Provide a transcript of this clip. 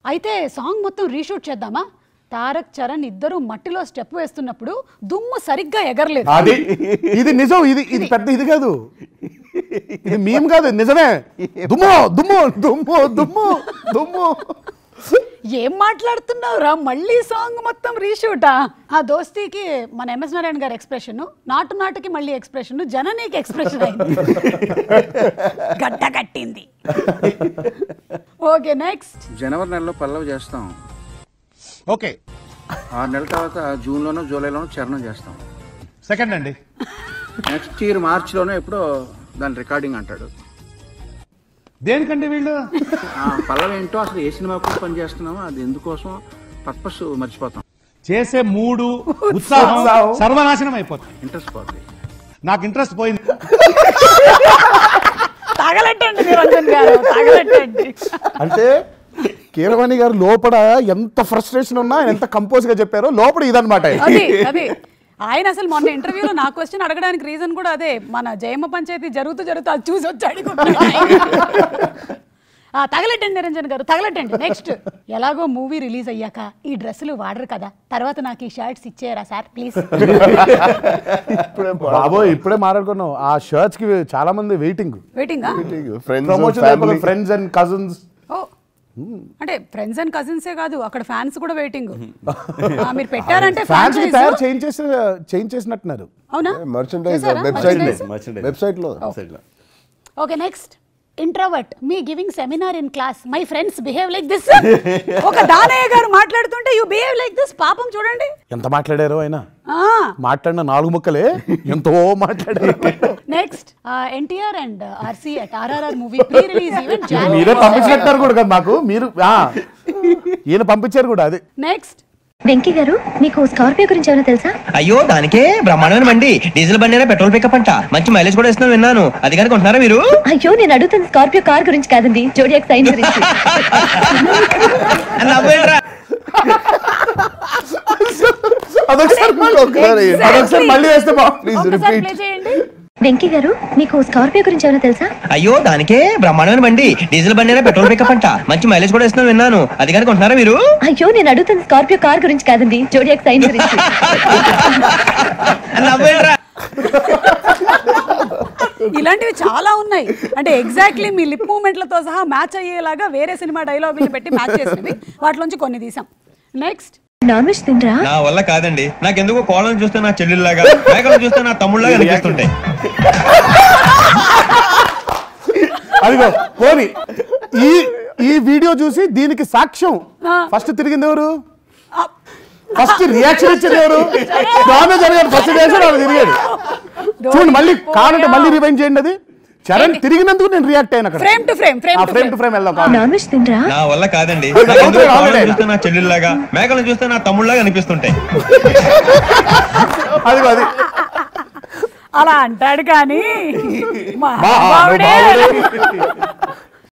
అయితే సాంగ్ మొత్తం రీషూట్ చేద్దామా తారక్ చరణ్ ఇద్దరు మట్టిలో స్టెప్ వేస్తున్నప్పుడు దుమ్ము సరిగ్గా ఎగరలేదు అది ఇది నిజం ఇది ఇది పెద్ద ఇది కాదు ఇది మేము కాదు నిజమే దుమ్ము దుమ్ము దుమ్ము దుమ్ము దుమ్ము ఏం మాట్లాడుతున్నావురా మళ్ళీ సాంగ్ మొత్తం రీషూటా ఆ దోస్తీకి మన ఎంఎస్ నారాయణ గారి ఎక్స్ప్రెషన్ నాటు నాటుకి మళ్ళీ ఎక్స్ప్రెషన్ జననీకి ఎక్స్ప్రెషన్ అయింది గడ్డ కట్టింది ఓకే నెక్స్ట్ జనవరి నెలలో పల్లవి చేస్తాం ఓకే ఆరు నెలల తర్వాత జూన్లోనో జూలైలోనో చరణం చేస్తాం సెకండ్ అండి నెక్స్ట్ ఇయర్ మార్చిలోనో ఎప్పుడో దాని రికార్డింగ్ అంటాడు దేనికండి వీళ్ళు ఆ పల్లవి ఏంటో అసలు ఏ సినిమా కోసం పని చేస్తున్నామో అది ఎందుకోసం పర్పస్ మర్చిపోతాం చేసే మూడు ఉత్సాహం ఉత్సాహం. సర్వనాశనం అయిపోతుంది ఇంట్రెస్ట్ పోతుంది నాకు ఇంట్రెస్ట్ పోయింది తగలెట్టండి నిరంజన్ గారు తగలెట్టండి అంటే కీరవాణి గారు లోపల ఎంత ఫ్రస్ట్రేషన్ ఉన్నా ఆయన ఎంత కంపోజ్ గా చెప్పారో లోపల ఇదనమాట అది అది ఆయన అసలు మొన్న ఇంటర్వ్యూలో నా క్వశ్చన్ అడగడానికి రీజన్ కూడా అదే మన జయమ్మ పంచాయతీ జరుగుతూ జరుగుతూ అది చూసి వచ్చి అడుగుతున్నాడు ఆ, తగలెట్టండి నిరంజన్ గారు తగలెట్టండి నెక్స్ట్ ఎలాగో మూవీ రిలీజ్ అయ్యాక ఈ డ్రెస్సులు వాడరు కదా తర్వాత నాకు ఈ షర్ట్స్ ఇచ్చేయరా సార్ ప్లీజ్ బాబోయ్ ఇప్పుడే మాట్లాడుకున్నాం ఆ షర్ట్స్ కి చాలా మంది వెయిటింగ్ వెయిటింగా friends promotion family friends and cousins ఓ అంటే ఫ్రెండ్స్ అండ్ కజిన్సే కాదు అక్కడ ఫ్యాన్స్ కూడా వెయిటింగ్ మీరు పెట్టారంటే ఫ్యాన్స్ కి franchise- తయారు చేయించేసి చేయించేసినట్టున్నారు అవునా మర్చెండైజ్ చేశారా? Website Merchandise? వెబ్సైట్ లో okay next introvert me giving seminar in class my friends behave like this ఒక దానయ్య గారు మాట్లాడుతుంటే యూ బిహేవ్ లైక్ దిస్ పాపం చూడండి ఎంత మాట్లాడారో ఆయన ఆ మాట్లాడిన నాలుగు ముక్కలే ఎంతో మాట్లాడారు next NTR and RC at RRR movie pre release event మీరే పంపించినట్టారు కూడా కదా మాకు మీరు ఆ, ఈయన పంపించారు కూడా అది నెక్స్ట్ వెంకీ గారు మీకు స్కార్పియో గురించి ఏమైనా తెలుసా అయ్యో దానికే బ్రహ్మాండమైన బండి డీజిల్ బండి అయినా పెట్రోల్ పికప్ అంట మంచి మైలేజ్ కూడా ఇస్తున్నాను విన్నాను అది కానీ కొంటున్నారా మీరు అయ్యో నేను అడుగుతున్న స్కార్పియో కార్ గురించి కాదండి జోడియాక్ సైన్ గురించి నవ్వేంట్రా? అదొకసారి మళ్ళీ ఒకసారి అదొకసారి మళ్ళీ వేస్తే బాగుంది ప్లీజ్ ఒకసారి రిపీట్ ప్లే చేయండి వెంకీ గారు మీకు స్కార్పియో గురించి ఏమైనా తెలుసా అయ్యో దానికే బ్రహ్మాండమైన బండి డీజిల్ బండి అయినా పెట్రోల్ పికప్ అంట మంచి మైలేజ్ కూడా ఇస్తున్నాను విన్నాను అది కానీ కొంటున్నారా మీరు అయ్యో నేను అడుగుతున్న స్కార్పియో కార్ గురించి కాదండి జోడియాక్ సైన్ గురించి నవ్వేంట్రా? ఇలాంటివి చాలా ఉన్నాయి అంటే ఎగ్జాక్ట్లీ మీ లిప్ మూమెంట్లతో సహా మ్యాచ్ అయ్యేలాగా వేరే సినిమా డైలాగులు పెట్టి మ్యాచ్ చేసినవి వాటిలోంచి కొన్ని తీసాం నెక్స్ట్ నాన్ వెజ్ తినరా నా వల్ల కాదండి నాకెందుకో కోళ్ళని చూస్తే నా చెల్లెళ్ళలాగా మేకలను చూస్తే నా తమ్ముళ్ళగా అనిపిస్తుంటాయి అదిగో పోని ఈ ఈ వీడియో చూసి దీనికి సాక్ష్యం ఫస్ట్ తిరిగింది ఎవరు ఫస్ట్ రియాక్షన్ ఇచ్చింది ఎవరు డామేజ్ జరిగాడు ఫస్ట్ రియాక్షన్ వాడు తిరిగాడు చూడండి మళ్ళీ కావాలంటే మళ్ళీ రివైండ్ చేయండి అది చరణ్ తిరిగినందుకు నేను రియాక్ట్ అయిన అక్కడ frame to frame frame to frame to frame వెళ్దాం కావాలి. నాన్ వెజ్ తినరా నా వల్ల కాదండి అది నాకెందుకో అవుతుంది, కోళ్ళని అవుతుంది. చూస్తే నా చెల్లెళ్ళలాగా మేకలను చూస్తే నా తమ్ముళ్ళగా అనిపిస్తుంటాయి అదిగో అది అలా అంటాడు కానీ మా మహానుభావుడే. మహానుభావుడే.